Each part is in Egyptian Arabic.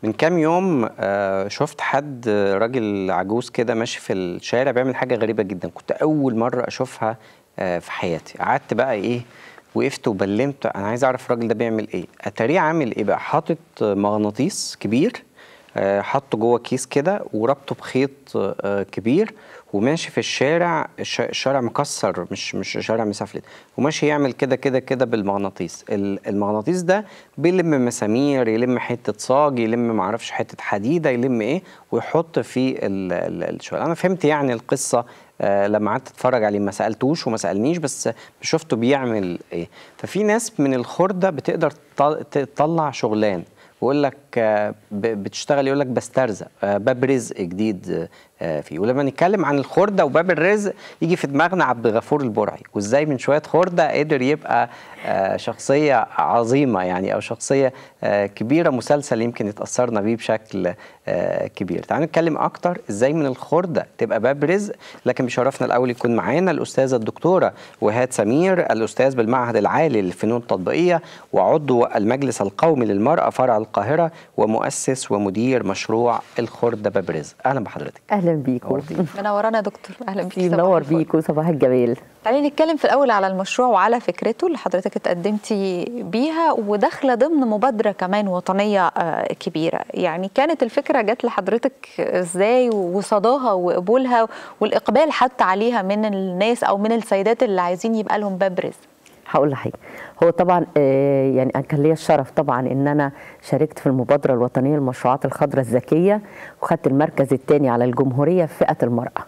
من كام يوم آه، شفت حد آه، راجل عجوز كده ماشي في الشارع بيعمل حاجه غريبه جدا كنت اول مره اشوفها آه، في حياتي قعدت بقى ايه وقفت وبلمت انا عايز اعرف الراجل ده بيعمل ايه اتاريه عامل ايه بقى حاطط آه، مغناطيس كبير آه، حاطه جوه كيس كده وربطه بخيط آه، كبير وماشي في الشارع الش- الشارع مكسر مش مش شارع مسافلت وماشي يعمل كده كده كده بالمغناطيس ال- المغناطيس ده بيلم مسامير يلم حته صاج يلم معرفش حته حديده يلم ايه ويحط في ال- ال- الشغل انا فهمت يعني القصه آه، لما قعدت اتفرج عليه ما سالتوش وما سالنيش بس شفته بيعمل ايه ففي ناس من الخرده بتقدر تط- تطلع شغلان ويقول لك آه، ب- بتشتغل يقول لك بسترزق آه، باب رزق جديد آه، فيه ولما نتكلم عن الخرده وباب الرزق يجي في دماغنا عبد الغفور البرعي وازاي من شويه خرده قدر يبقى آه، شخصيه عظيمه يعني او شخصيه آه، كبيره مسلسل يمكن اتاثرنا بيه بشكل آه، كبير تعالوا نتكلم اكتر ازاي من الخرده تبقى باب رزق لكن بيشرفنا الاول يكون معانا الاستاذه الدكتوره وهاد سمير الاستاذ بالمعهد العالي للفنون التطبيقيه وعضو المجلس القومي للمراه فرع القاهره ومؤسس ومدير مشروع الخرده باب رزق اهلا بحضرتك اهلا بيكم منورانا يا دكتور اهلا بيك صباح منور الفل. بيكم صباح الجمال تعالي نتكلم في الاول على المشروع وعلى فكرته اللي حضرتك اتقدمتي بيها وداخله ضمن مبادره كمان وطنيه آه، كبيره يعني كانت الفكره جت لحضرتك ازاي وصداها وقبولها والاقبال حتى عليها من الناس او من السيدات اللي عايزين يبقى لهم باب رزق هقول لحضرتك هو طبعا آه، يعني انا كان ليا الشرف طبعا ان انا شاركت في المبادره الوطنيه للمشروعات الخضراء الذكيه وخدت المركز الثاني على الجمهوريه في فئه المراه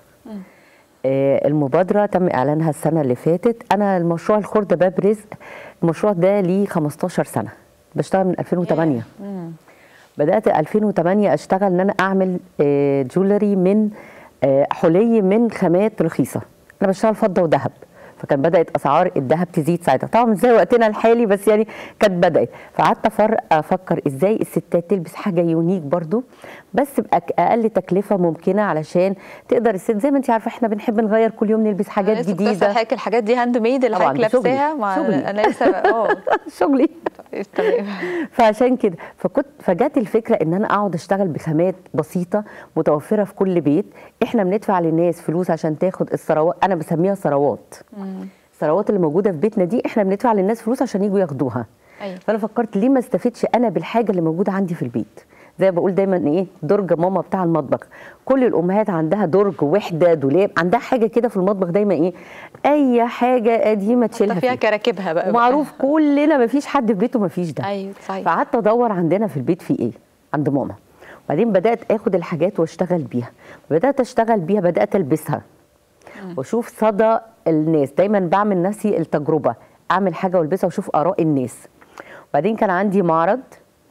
آه، المبادرة تم إعلانها السنة اللي فاتت أنا المشروع الخردة باب رزق المشروع ده ليه 15 سنة بشتغل من 2008 بدأت 2008 أشتغل إن أنا أعمل آه، جولري من آه، حلي من خامات رخيصة أنا بشتغل فضة وذهب فكان بدأت أسعار الذهب تزيد ساعتها طبعا مش زي وقتنا الحالي بس يعني كانت بدأت فقعدت أفر- أفكر إزاي الستات تلبس حاجة يونيك برضو بس بأقل تكلفة ممكنة علشان تقدر الست زي ما أنت عارفة إحنا بنحب نغير كل يوم نلبس حاجات أنا لسه كنت جديدة أسأل حضرتك الحاجات دي هاند ميد اللي طبعاً، حضرتك ده شغلي. لابساها مع شغلي. انا لسه اه شغلي تمام فعشان كده فكنت فجات الفكره ان انا اقعد اشتغل بخامات بسيطه متوفره في كل بيت احنا بندفع للناس فلوس عشان تاخد الثروات انا بسميها ثروات الثروات اللي موجوده في بيتنا دي احنا بندفع للناس فلوس عشان يجوا ياخدوها أيوة. فانا فكرت ليه ما استفدش انا بالحاجه اللي موجوده عندي في البيت زي ما بقول دايما ايه درج ماما بتاع المطبخ كل الامهات عندها درج وحده دولاب عندها حاجه كده في المطبخ دايما ايه اي حاجه قديمه تشيلها فيها فيه. كراكبها بقى ومعروف كلنا ما فيش حد في بيته ما فيش ده ايوه صحيح فقعدت ادور عندنا في البيت في ايه عند ماما وبعدين بدات اخد الحاجات واشتغل بيها بدات اشتغل بيها بدات البسها واشوف صدى الناس دايما بعمل نفسي التجربه اعمل حاجه والبسها واشوف اراء الناس وبعدين كان عندي معرض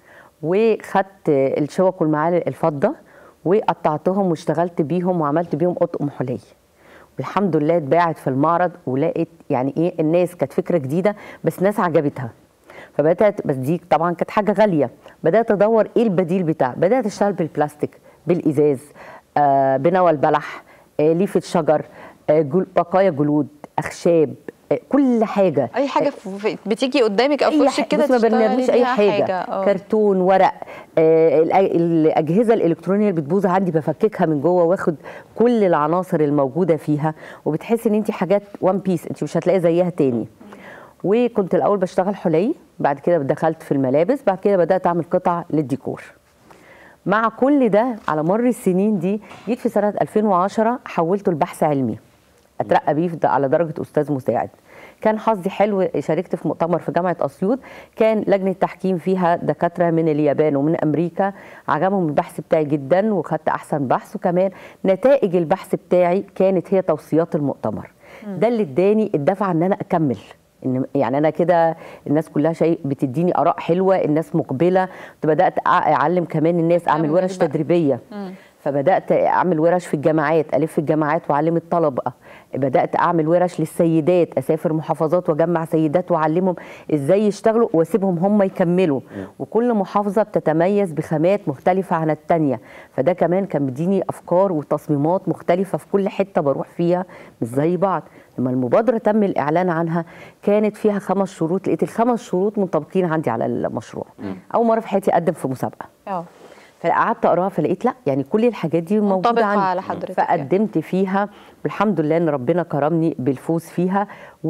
وخدت الشوك والمعالق الفضه وقطعتهم واشتغلت بيهم وعملت بيهم اطقم حلي والحمد لله اتباعت في المعرض ولقيت يعني ايه الناس كانت فكره جديده بس ناس عجبتها فبدات بس دي طبعا كانت حاجه غاليه بدات ادور ايه البديل بتاع بدات اشتغل بالبلاستيك بالازاز آه بنوى البلح آه ليفه شجر آه جل بقايا جلود اخشاب آه كل حاجه اي حاجه في بتيجي قدامك او في اي وشك حاجه كده بس ما تشتغلي بنعملش اي بيها حاجه, آه. كرتون ورق آه الأ- الاجهزه الالكترونيه اللي بتبوظ عندي بفككها من جوه واخد كل العناصر الموجوده فيها وبتحسي ان انت حاجات وان بيس انت مش هتلاقي زيها تاني وكنت الاول بشتغل حلي بعد كده دخلت في الملابس بعد كده بدات اعمل قطع للديكور مع كل ده على مر السنين دي جيت في سنه 2010 حولته لبحث علمي اترقى بيه في- على درجه استاذ مساعد كان حظي حلو شاركت في مؤتمر في جامعه اسيوط كان لجنه تحكيم فيها دكاتره من اليابان ومن امريكا عجبهم البحث بتاعي جدا وخدت احسن بحث وكمان نتائج البحث بتاعي كانت هي توصيات المؤتمر ده اللي اداني الدفعه ان انا اكمل ان يعني انا كده الناس كلها شيء بتديني اراء حلوه الناس مقبله بدات أع- اعلم كمان الناس اعمل تعمل ورش بقى. تدريبيه فبدات اعمل ورش في الجامعات الف في الجامعات واعلم الطلبه بدات اعمل ورش للسيدات اسافر محافظات واجمع سيدات واعلمهم ازاي يشتغلوا واسيبهم هم يكملوا وكل محافظه بتتميز بخامات مختلفه عن التانيه فده كمان كان بيديني افكار وتصميمات مختلفه في كل حته بروح فيها مش زي بعض لما المبادره تم الاعلان عنها كانت فيها خمس شروط لقيت الخمس شروط منطبقين عندي على المشروع اول مره في حياتي اقدم في مسابقه اه فقعدت اقراها فلقيت لا يعني كل الحاجات دي موجوده منطبقة عندي على حضرتك يعني. فقدمت فيها والحمد لله ان ربنا كرمني بالفوز فيها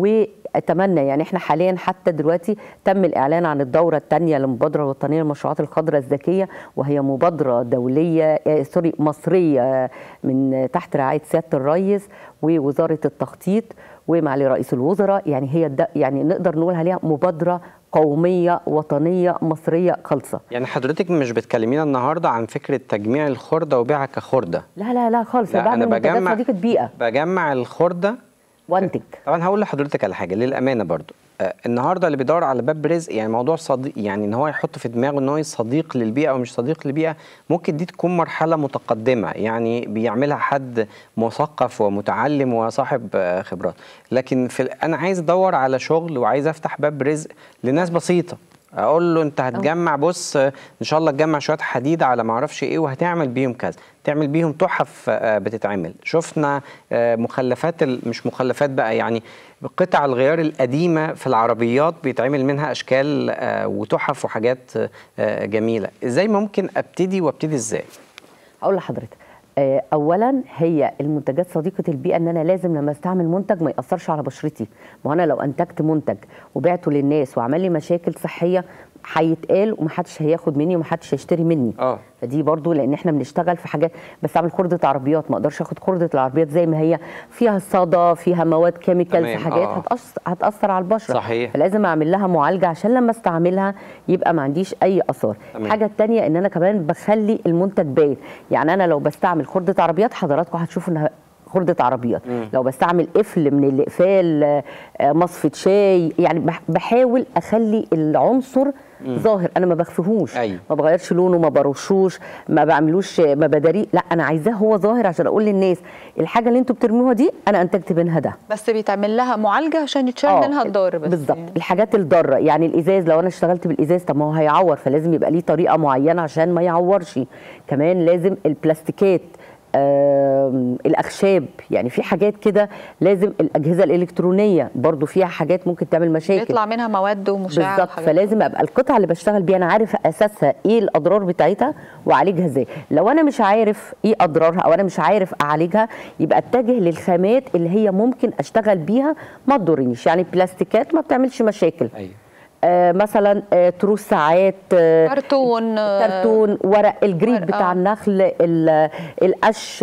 واتمنى يعني احنا حاليا حتى دلوقتي تم الاعلان عن الدوره الثانيه للمبادره الوطنيه للمشروعات الخضراء الذكيه وهي مبادره دوليه آه، سوري مصريه آه، من تحت رعايه سياده الرئيس ووزاره التخطيط ومعالي رئيس الوزراء يعني هي الد- يعني نقدر نقول عليها مبادره قوميه وطنيه مصريه خالصه يعني حضرتك مش بتكلمينا النهارده عن فكره تجميع الخرده وبيعها كخرده لا لا لا خالص لا انا بعمل منتجات صديقه بيئه بجمع الخرده وانتج طبعا هقول لحضرتك على حاجه للامانه برضو آه، النهارده اللي بيدور على باب رزق يعني موضوع صديق يعني ان هو يحط في دماغه ان هو صديق للبيئه او مش صديق للبيئه ممكن دي تكون مرحله متقدمه يعني بيعملها حد مثقف ومتعلم وصاحب آه، خبرات لكن في ال- انا عايز ادور على شغل وعايز افتح باب رزق لناس بسيطه اقول له انت هتجمع بص آه، ان شاء الله تجمع شويه حديد على ما اعرفش ايه وهتعمل بيهم كذا تعمل بيهم تحف آه، بتتعمل شفنا آه، مخلفات ال- مش مخلفات بقى يعني قطع الغيار القديمه في العربيات بيتعمل منها اشكال آه، وتحف وحاجات آه، جميله ازاي ممكن ابتدي وابتدي ازاي اقول لحضرتك آه، اولا هي المنتجات صديقه البيئه ان انا لازم لما استعمل منتج ما ياثرش على بشرتي ما هو انا لو انتجت منتج وبعته للناس وعمل لي مشاكل صحيه هيتقال ومحدش هياخد مني ومحدش هيشتري مني اه فدي برضو لان احنا بنشتغل في حاجات بستعمل خردة عربيات ما اقدرش اخد خردة العربيات زي ما هي فيها صدى فيها مواد كيميكالز تمام، حاجات آه. هتأثر, هتاثر على البشره صحيح. فلازم اعمل لها معالجه عشان لما استعملها يبقى ما عنديش اي اثار تمام. الحاجه الثانيه ان انا كمان بخلي المنتج باين يعني انا لو بستعمل خردة عربيات حضراتكم هتشوفوا انها خردة عربيات لو بستعمل قفل من الاقفال آه، آه، مصفة شاي يعني بح- بحاول اخلي العنصر ظاهر انا ما بخفيهوش أيوة. ما بغيرش لونه ما برشوش ما بعملوش ما بداريه لا انا عايزاه هو ظاهر عشان اقول للناس الحاجه اللي انتوا بترموها دي انا انتجت منها ده بس بيتعمل لها معالجه عشان يتشال آه، منها الضار بس بالظبط يعني. الحاجات الضاره يعني الازاز لو انا اشتغلت بالازاز طب ما هو هيعور فلازم يبقى ليه طريقه معينه عشان ما يعورش كمان لازم البلاستيكات آم، الاخشاب يعني في حاجات كده لازم الاجهزه الالكترونيه برضو فيها حاجات ممكن تعمل مشاكل بيطلع منها مواد ومشعه بالظبط وحاجات فلازم ابقى القطعه اللي بشتغل بيها انا عارف اساسها ايه الاضرار بتاعتها واعالجها ازاي لو انا مش عارف ايه اضرارها او انا مش عارف اعالجها يبقى اتجه للخامات اللي هي ممكن اشتغل بيها ما تضرنيش يعني البلاستيكات ما بتعملش مشاكل ايوه آه مثلا آه تروس ساعات آه كرتون آه، كرتون ورق الجريد ورق، بتاع آه. النخل ال- القش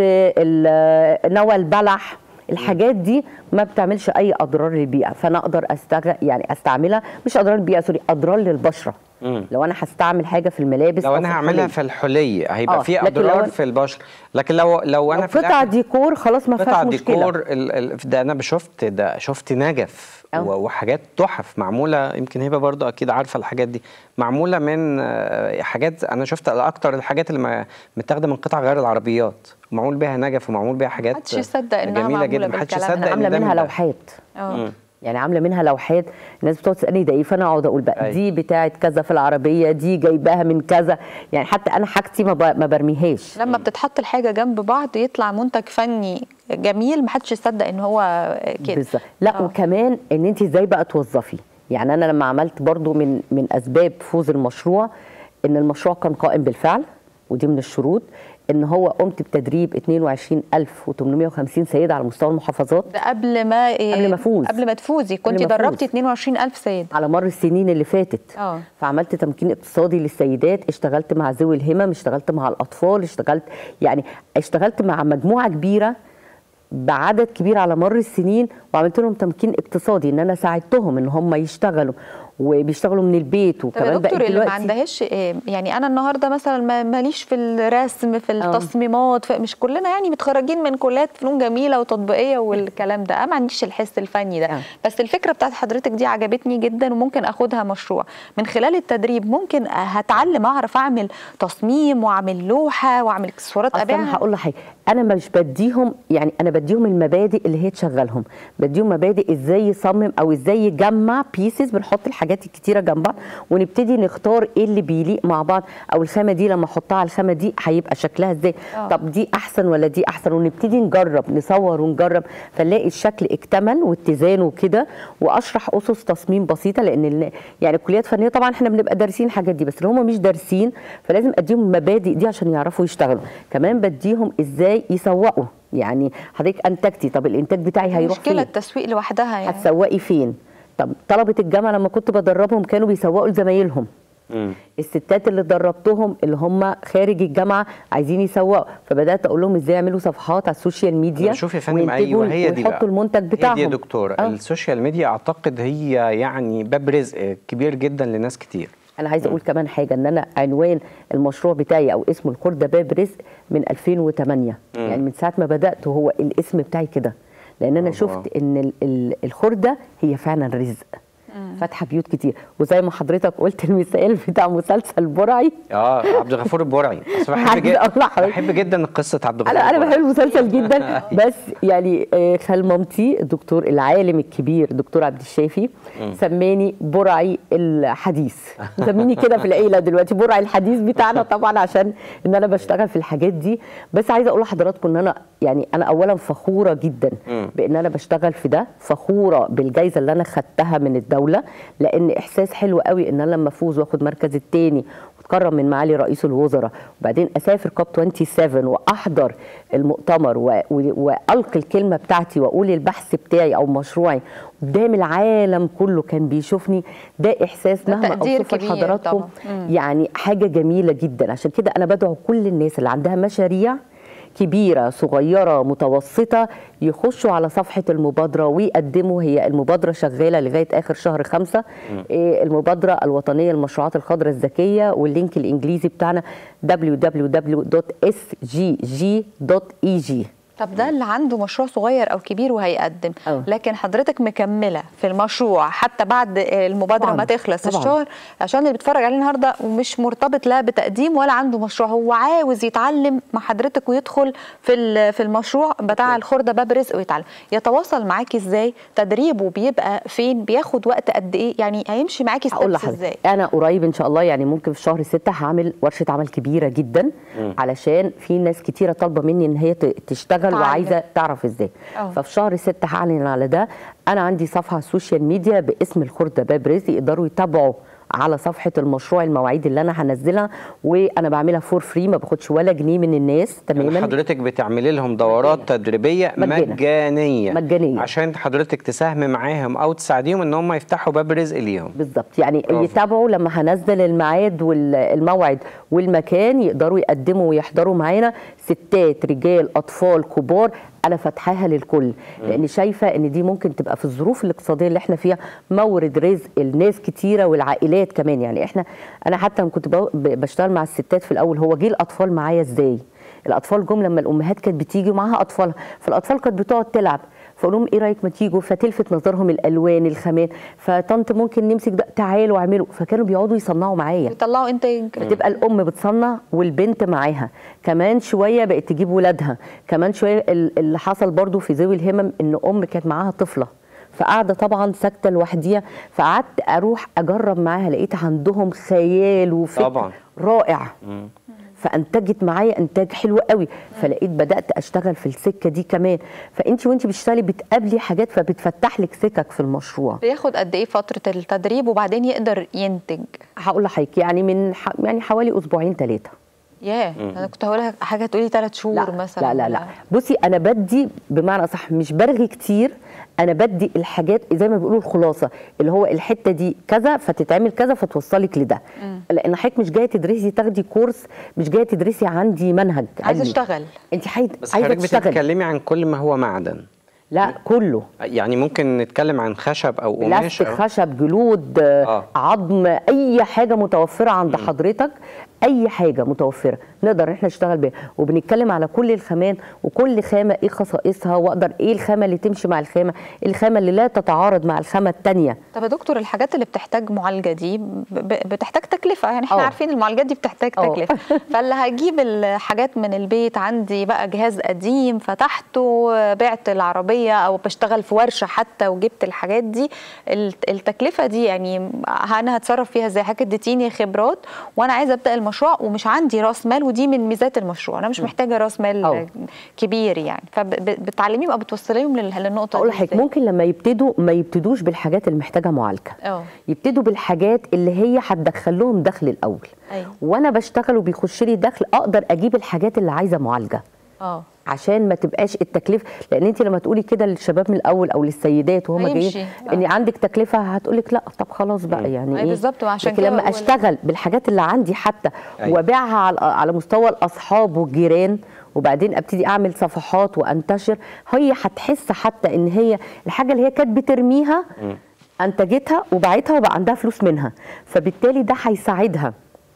ال- نوى البلح الحاجات دي ما بتعملش اي اضرار للبيئه فانا اقدر استغ... يعني استعملها مش اضرار للبيئه سوري اضرار للبشره مم. لو انا هستعمل حاجه في الملابس لو أو انا في هعملها الحلي. في الحلي هيبقى آه، في لكن لو اضرار أنا- في البشر لكن لو لو انا لو في قطع الآخر- ديكور خلاص ما قطع فيهاش مشكله ديكور ال- ال- ده انا شفت ده شفت نجف أه. و- وحاجات تحف معموله يمكن هبه برضو اكيد عارفه الحاجات دي معموله من آه، حاجات انا شفت اكتر الحاجات اللي ما- متاخده من قطع غير العربيات معمول بيها نجف ومعمول بيها حاجات محدش يصدق إنها جميله معمولة جدا محدش بالكلام ده. يصدق انا إن عامله ده منها من ده. لوحات اه يعني عامله منها لوحات الناس بتقعد تسالني ده ايه فانا اقعد اقول بقى أيوة. دي بتاعه كذا في العربيه دي جايباها من كذا يعني حتى انا حاجتي ما, ب- ما برميهاش لما بتتحط الحاجه جنب بعض يطلع منتج فني جميل محدش يصدق ان هو كده بالظبط لا آه. وكمان ان انت ازاي بقى توظفي يعني انا لما عملت برضو من من اسباب فوز المشروع ان المشروع كان قائم بالفعل ودي من الشروط ان هو قمت بتدريب 22850 سيده على مستوى المحافظات ده قبل ما قبل ما أفوز. قبل ما تفوزي كنت قبل ما دربتي أفوز. 22000 سيد على مر السنين اللي فاتت اه. فعملت تمكين اقتصادي للسيدات اشتغلت مع ذوي الهمم اشتغلت مع الاطفال اشتغلت يعني اشتغلت مع مجموعه كبيره بعدد كبير على مر السنين وعملت لهم تمكين اقتصادي ان انا ساعدتهم ان هم يشتغلوا وبيشتغلوا من البيت طب وكمان يا دكتور بقت اللي ما دلوقتي عندهاش إيه، يعني انا النهارده مثلا ما- ماليش في الرسم في التصميمات في مش كلنا يعني متخرجين من كليات فنون جميله وتطبيقيه والكلام ده أنا ما عنديش الحس الفني ده آه. بس الفكره بتاعت حضرتك دي عجبتني جدا وممكن اخدها مشروع من خلال التدريب ممكن هتعلم اعرف اعمل تصميم واعمل لوحه واعمل اكسسوارات اصل انا ابيعها هقول لك حاجه انا مش بديهم يعني انا بديهم المبادئ اللي هي تشغلهم بديهم مبادئ ازاي يصمم او ازاي يجمع بيسز بنحط الحاجات الحاجات الكتيره جنب بعض ونبتدي نختار ايه اللي بيليق مع بعض او الخامه دي لما احطها على الخامه دي هيبقى شكلها ازاي آه. طب دي احسن ولا دي احسن ونبتدي نجرب نصور ونجرب فنلاقي الشكل اكتمل واتزان وكده واشرح اسس تصميم بسيطه لان ال- يعني الكليات الفنيه طبعا احنا بنبقى دارسين الحاجات دي بس اللي هم مش دارسين فلازم اديهم المبادئ دي عشان يعرفوا يشتغلوا كمان بديهم ازاي يسوقوا يعني حضرتك انتجتي طب الانتاج بتاعي هيروح مشكله فين التسويق لوحدها يعني هتسوقي فين طب طلبه الجامعه لما كنت بدربهم كانوا بيسوقوا لزمايلهم مم. الستات اللي دربتهم اللي هم خارج الجامعه عايزين يسوقوا فبدات اقول لهم ازاي يعملوا صفحات على السوشيال ميديا شوف يا فندم وينتجوا ايوه هي دي بقى ويحطوا المنتج بتاعهم هي دي يا دكتور آه. السوشيال ميديا اعتقد هي يعني باب رزق كبير جدا لناس كتير انا عايزه اقول كمان حاجه ان انا عنوان المشروع بتاعي او اسمه الخردة باب رزق من 2008 يعني من ساعه ما بدات هو الاسم بتاعي كده لان انا الله. شفت ان ال- ال- الخردة هي فعلا رزق فاتحه بيوت كتير وزي ما حضرتك قلت المثال بتاع مسلسل برعي اه عبد الغفور البرعي بس بحب عايزة جدا أقول لحضرتك. بحب جدا قصه عبد الغفور انا انا البرعي. بحب المسلسل جدا بس يعني آه، خال مامتي الدكتور العالم الكبير دكتور عبد الشافي سماني برعي الحديث مسميني كده في العيله دلوقتي برعي الحديث بتاعنا طبعا عشان ان انا بشتغل في الحاجات دي بس عايزه اقول لحضراتكم ان انا يعني انا اولا فخوره جدا مم. بان انا بشتغل في ده فخوره بالجائزه اللي انا خدتها من الدوله لان احساس حلو قوي ان انا لما افوز واخد مركز التاني واتكرم من معالي رئيس الوزراء وبعدين اسافر كوب 27 واحضر المؤتمر و- و- والقي الكلمه بتاعتي واقول البحث بتاعي او مشروعي قدام العالم كله كان بيشوفني ده احساس ده مهما تقدير اوصفه كبير لحضراتكم طبعاً. مم. يعني حاجه جميله جدا عشان كده انا بدعو كل الناس اللي عندها مشاريع كبيرة صغيرة متوسطة يخشوا على صفحة المبادرة ويقدموا هي المبادرة شغالة لغاية آخر شهر خمسة إيه المبادرة الوطنية للمشروعات الخضراء الذكية واللينك الإنجليزي بتاعنا www.sgg.eg طب ده اللي عنده مشروع صغير او كبير وهيقدم أه. لكن حضرتك مكمله في المشروع حتى بعد المبادره طبعاً. ما تخلص طبعاً. الشهر عشان اللي بيتفرج عليه النهارده ومش مرتبط لا بتقديم ولا عنده مشروع هو عاوز يتعلم مع حضرتك ويدخل في ال- في المشروع بتاع الخرده باب رزق ويتعلم يتواصل معاكي ازاي تدريبه بيبقى فين بياخد وقت قد ايه يعني هيمشي معاكي هقول ستيبس ازاي لحضرتك انا قريب ان شاء الله يعني ممكن في شهر ستة هعمل ورشه عمل كبيره جدا علشان في ناس كتيره طالبه مني ان هي ت- تشتغل تتعلم. وعايزه تعرف ازاي أه. ففي شهر ستة هعلن على ده انا عندي صفحه على السوشيال ميديا باسم الخردة باب رزق يقدروا يتابعوا على صفحه المشروع المواعيد اللي انا هنزلها وانا بعملها فور فري ما باخدش ولا جنيه من الناس يعني تماما حضرتك بتعملي لهم دورات تدريبيه مجانا. مجانيه مجانية. عشان حضرتك تساهمي معاهم او تساعديهم ان هم يفتحوا باب رزق ليهم بالظبط يعني برافو. يتابعوا لما هنزل الميعاد والموعد والمكان يقدروا يقدموا ويحضروا معانا ستات رجال اطفال كبار انا فاتحاها للكل لان شايفه ان دي ممكن تبقى في الظروف الاقتصاديه اللي احنا فيها مورد رزق الناس كتيره والعائلات كمان يعني احنا انا حتى لما كنت بو- ب- بشتغل مع الستات في الاول هو جه الاطفال معايا ازاي الاطفال جم لما الامهات كانت بتيجي ومعاها اطفالها فالاطفال كانت بتقعد تلعب فاقول لهم ايه رايك ما تيجوا فتلفت نظرهم الالوان الخامات فطنط ممكن نمسك ده تعالوا اعملوا فكانوا بيقعدوا يصنعوا معايا يطلعوا انتاج بتبقى الام بتصنع والبنت معاها كمان شويه بقت تجيب ولادها كمان شويه ال- اللي حصل برضو في ذوي الهمم ان ام كانت معاها طفله فقاعده طبعا ساكته لوحديها فقعدت اروح اجرب معاها لقيت عندهم خيال وفكر طبعاً. رائع فانتجت معايا انتاج حلو قوي فلقيت بدات اشتغل في السكه دي كمان فانت وانت بتشتغلي بتقابلي حاجات فبتفتح لك سكك في المشروع بياخد قد ايه فتره التدريب وبعدين يقدر ينتج هقول لحضرتك يعني من ح... يعني حوالي اسبوعين ثلاثه ياه انا كنت هقول حاجه تقولي ثلاث شهور لا مثلا لا لا, لا. ولا- بصي انا بدي بمعنى صح مش برغي كتير انا بدي الحاجات زي ما بيقولوا الخلاصه اللي هو الحته دي كذا فتتعمل كذا فتوصلك لده لان حضرتك مش جايه تدرسي تاخدي كورس مش جايه تدرسي عندي منهج عايزه علمي. اشتغل انت حي... بس عايزه حضرتك تشتغلي بتتكلمي عن كل ما هو معدن لا كله يعني ممكن نتكلم عن خشب او قماش بلاستيك أو... خشب جلود آه. آه. عظم اي حاجه متوفره عند حضرتك اي حاجه متوفره نقدر احنا نشتغل بيها وبنتكلم على كل الخامات وكل خامه ايه خصائصها واقدر ايه الخامه اللي تمشي مع الخامه الخامه اللي لا تتعارض مع الخامه الثانيه طب يا دكتور الحاجات اللي بتحتاج معالجه دي ب- ب- بتحتاج تكلفه يعني احنا أه. عارفين المعالجات دي بتحتاج أه. تكلفه فاللي هجيب الحاجات من البيت عندي بقى جهاز قديم فتحته بعت العربيه او بشتغل في ورشه حتى وجبت الحاجات دي الت- التكلفه دي يعني انا هتصرف فيها ازاي حضرتك اديتيني خبرات وانا عايزه ابدا المشروع ومش عندي راس مال ودي من ميزات المشروع انا مش محتاجه راس مال أه. كبير يعني فبتعلميهم او بتوصليهم لل- للنقطه اقول دي لحضرتك إزاي؟ ممكن لما يبتدوا ما يبتدوش بالحاجات اللي محتاجه معالجه اه يبتدوا بالحاجات اللي هي هتدخل لهم دخل الاول أيوة. وانا بشتغل وبيخش لي دخل اقدر اجيب الحاجات اللي عايزه معالجه اه عشان ما تبقاش التكلفه لان انت لما تقولي كده للشباب من الاول او للسيدات وهم هيمشي. جايين آه. ان عندك تكلفه هتقولك لا طب خلاص بقى يعني أي ايه بالظبط، وعشان لكن كده لما بقول- اشتغل بالحاجات اللي عندي حتى أيوة. وابيعها على على مستوى الاصحاب والجيران وبعدين ابتدي اعمل صفحات وانتشر هي هتحس حتى ان هي الحاجه اللي هي كانت بترميها انتجتها وباعتها وبقى عندها فلوس منها فبالتالي ده هيساعدها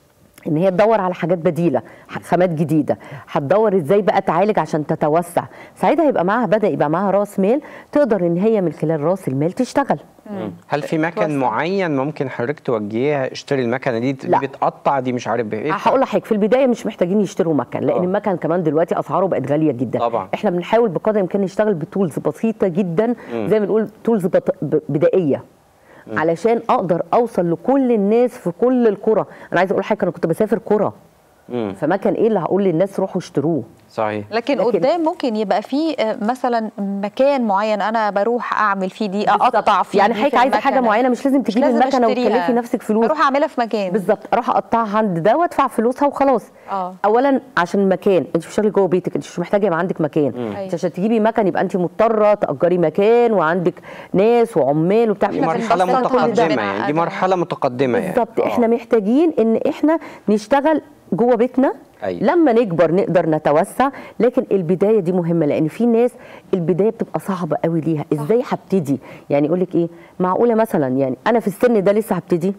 ان هي تدور على حاجات بديله ح- خامات جديده هتدور ازاي بقى تعالج عشان تتوسع ساعتها يبقى معاها بدا يبقى معاها راس مال تقدر ان هي من خلال راس المال تشتغل هل في مكان توسع. معين ممكن حضرتك توجهيها اشتري المكنه دي دي لا. بتقطع دي مش عارف بايه هقول لحضرتك في البدايه مش محتاجين يشتروا مكن لان آه. المكن كمان دلوقتي اسعاره بقت غاليه جدا طبعا. احنا بنحاول بقدر الامكان نشتغل بتولز بسيطه جدا زي ما بنقول تولز بط... ب- بدائيه علشان اقدر اوصل لكل الناس في كل القرى انا عايزه اقول حاجه انا كنت بسافر قرى مم. فمكن ايه اللي هقول للناس روحوا اشتروه صحيح لكن, لكن- قدام ممكن يبقى في آه، مثلا مكان معين انا بروح اعمل فيه دي اقطع فيه يعني دي حضرتك في عايزه حاجه المكنة. معينه مش لازم مش تجيبي لازم المكنه أشتريها. وتكلفي نفسك فلوس اروح اعملها في مكان بالظبط اروح اقطعها عند ده وادفع فلوسها وخلاص آه. اولا عشان مكان انت مش شغالة جوه بيتك انت مش محتاجه يبقى عندك مكان انت عشان تجيبي مكن يبقى انت مضطره تاجري مكان وعندك ناس وعمال وبتاع دي إحنا مرحله بنبسطها متقدمه عندنا يعني دي أنا- مرحله متقدمه يعني بالظبط آه. احنا محتاجين ان احنا نشتغل جوه بيتنا أيوة. لما نكبر نقدر نتوسع لكن البدايه دي مهمه لان في ناس البدايه بتبقى صعبه قوي ليها ازاي هبتدي يعني يقول لك ايه معقوله مثلا يعني انا في السن ده لسه هبتدي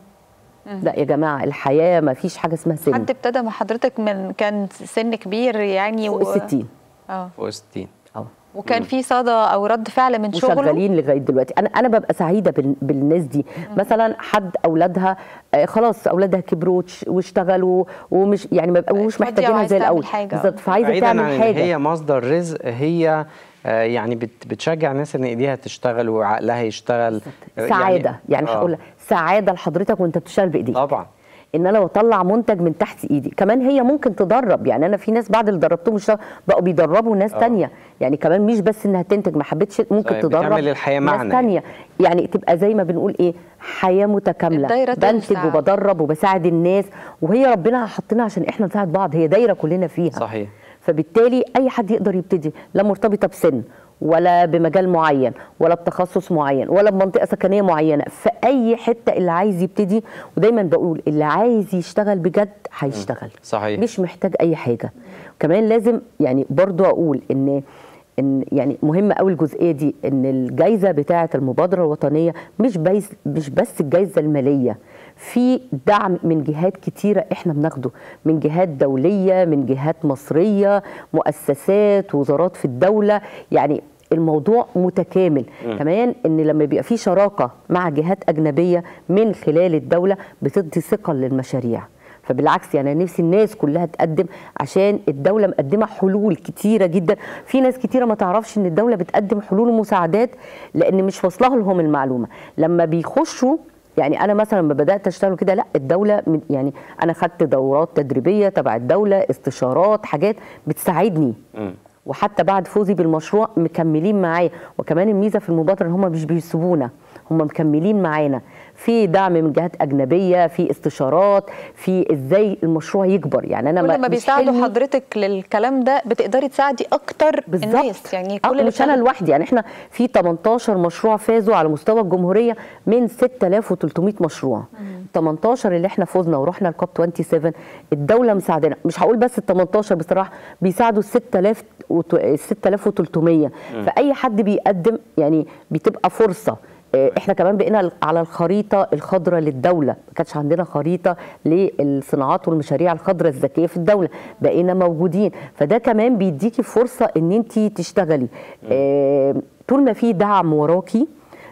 لا يا جماعه الحياه ما فيش حاجه اسمها سن حد ابتدى مع حضرتك من كان سن كبير يعني فوق ال 60 اه فوق 60 اه وكان في صدى او رد فعل من شغله وشغالين لغايه دلوقتي انا انا ببقى سعيده بال- بالناس دي مثلا حد اولادها آه، خلاص اولادها كبروا وتش- واشتغلوا ومش يعني ما بقوش فاضية محتاجينها وعايزة زي تعمل الاول حاجة. بالظبط فعايزه بعيدا عن تعمل ان حاجه هي مصدر رزق هي آه، يعني بت- بتشجع الناس ان ايديها تشتغل وعقلها يشتغل آه، سعاده يعني آه، هقول لك سعاده لحضرتك وانت بتشتغل بايديك طبعا ان انا بطلع منتج من تحت ايدي كمان هي ممكن تدرب يعني انا في ناس بعد اللي دربتهم اشتغل بقوا بيدربوا ناس آه. تانية يعني كمان مش بس انها تنتج ما حبتش ممكن صحيح، تدرب بتعمل للحياة ناس معنى تانية يعني تبقى زي ما بنقول ايه حياه متكامله الدايرة بنتج توسع. وبدرب وبساعد الناس وهي ربنا حطنا عشان احنا نساعد بعض هي دايره كلنا فيها صحيح فبالتالي اي حد يقدر يبتدي لا مرتبطه بسن ولا بمجال معين ولا بتخصص معين ولا بمنطقه سكنيه معينه في اي حته اللي عايز يبتدي ودايما بقول اللي عايز يشتغل بجد هيشتغل صحيح. مش محتاج اي حاجه كمان لازم يعني برضو اقول ان ان يعني مهمه قوي الجزئيه دي ان الجائزه بتاعه المبادره الوطنيه مش بس مش بس الجائزه الماليه في دعم من جهات كتيره احنا بناخده من جهات دوليه من جهات مصريه مؤسسات وزارات في الدوله يعني الموضوع متكامل م. كمان ان لما بيبقى في شراكه مع جهات اجنبيه من خلال الدوله بتدي ثقه للمشاريع فبالعكس يعني انا نفسي الناس كلها تقدم عشان الدوله مقدمه حلول كتيره جدا في ناس كتيره ما تعرفش ان الدوله بتقدم حلول ومساعدات لان مش واصله لهم المعلومه لما بيخشوا يعني انا مثلا لما بدات اشتغل كده لا الدوله من- يعني انا خدت دورات تدريبيه تبع الدوله استشارات حاجات بتساعدني مم. وحتى بعد فوزي بالمشروع مكملين معايا وكمان الميزه في المبادره ان هم مش بيسيبونا هم مكملين معانا في دعم من جهات اجنبيه في استشارات في ازاي المشروع يكبر يعني انا كل ما مش بيساعدوا حلمي- حضرتك للكلام ده بتقدري تساعدي اكتر بالظبط الناس يعني آه، كل اللي مش انا بتاخد- لوحدي يعني احنا في 18 مشروع فازوا على مستوى الجمهوريه من 6300 مشروع 18 اللي احنا فزنا ورحنا الكوب 27 الدوله مساعدانا مش هقول بس ال 18 بصراحه بيساعدوا ال 6000 وت- 6300 فاي حد بيقدم يعني بتبقى فرصه آه، احنا كمان بقينا على الخريطه الخضراء للدوله ما كانش عندنا خريطه للصناعات والمشاريع الخضراء الذكيه في الدوله بقينا موجودين فده كمان بيديكي فرصه ان انت تشتغلي آه، طول ما في دعم وراكي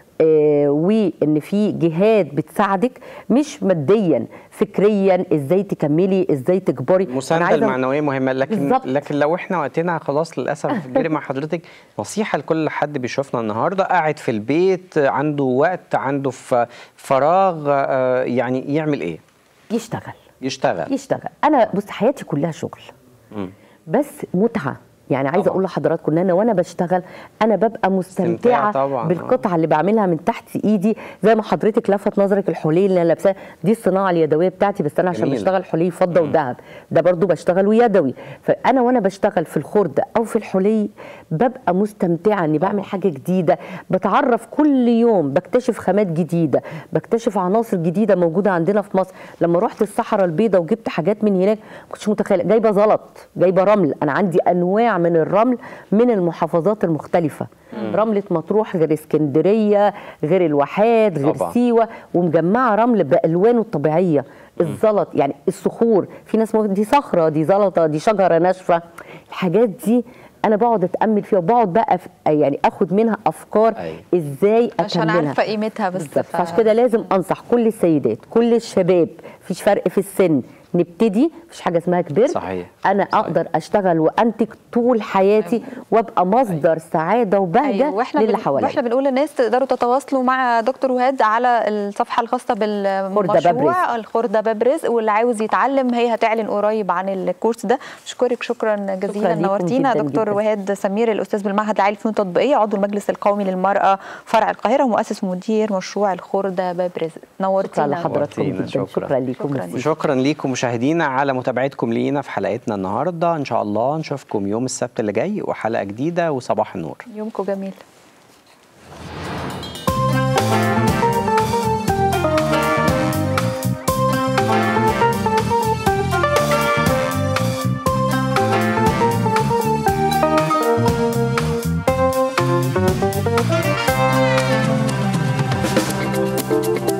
آه، وان في جهات بتساعدك مش ماديا فكريا ازاي تكملي ازاي تكبري أنا المسانده عايزة- المعنويه مهمه لكن بالظبط. لكن لو احنا وقتنا خلاص للاسف جري مع حضرتك نصيحه لكل حد بيشوفنا النهارده قاعد في البيت عنده وقت عنده ف- فراغ آه، يعني يعمل ايه؟ يشتغل يشتغل يشتغل انا بص حياتي كلها شغل مم. بس متعه يعني عايزه طبعاً. اقول لحضراتكم ان انا وانا بشتغل انا ببقى مستمتعه طبعاً، آه. بالقطعه اللي بعملها من تحت ايدي زي ما حضرتك لفت نظرك الحلي اللي انا لابساه دي الصناعه اليدويه بتاعتي بس انا عشان جميل. بشتغل حلي فضه وذهب ده برضو بشتغله يدوي فانا وانا بشتغل في الخرده او في الحلي ببقى مستمتعه اني بعمل حاجه جديده بتعرف كل يوم بكتشف خامات جديده بكتشف عناصر جديده موجوده عندنا في مصر لما رحت الصحراء البيضاء وجبت حاجات من هناك ما كنتش متخيله جايبه زلط جايبه رمل انا عندي انواع من الرمل من المحافظات المختلفه رمله مطروح غير اسكندريه غير الواحات غير طبعاً. سيوه ومجمعه رمل بالوانه الطبيعيه الزلط يعني الصخور في ناس ممكن دي صخره دي زلطه دي شجره ناشفه الحاجات دي انا بقعد اتامل فيها وبقعد بقى ف- يعني اخد منها افكار أيوة. ازاي عشان اكملها عارفه قيمتها بس بالظبط ف- فعشان كده لازم انصح كل السيدات كل الشباب مفيش فرق في السن نبتدي مفيش حاجه اسمها كبرت صحيح. انا صحيح. اقدر اشتغل وانتج طول حياتي وابقى مصدر سعاده وبهجه أيوة. واحنا للي بن... حواليا واحنا بنقول للناس تقدروا تتواصلوا مع دكتور وهاد على الصفحه الخاصه بالمشروع باب رزق. الخرده باب رزق واللي عاوز يتعلم هي هتعلن قريب عن الكورس ده اشكرك شكرا جزيلا ليكم نورتينا جداً دكتور جداً. وهاد سمير الاستاذ بالمعهد العالي للفنون التطبيقيه عضو المجلس القومي للمراه فرع القاهره ومؤسس ومدير مشروع الخرده باب رزق شكرا نورتينا لحضراتكم نورتينا. جدا شكراً. شكرا ليكم شكراً ميرسي. وشكرا ليكم مشاهدينا على متابعتكم لينا في حلقتنا النهارده ان شاء الله نشوفكم يوم السبت اللي جاي وحلقه جديده وصباح النور يومكم جميل Thank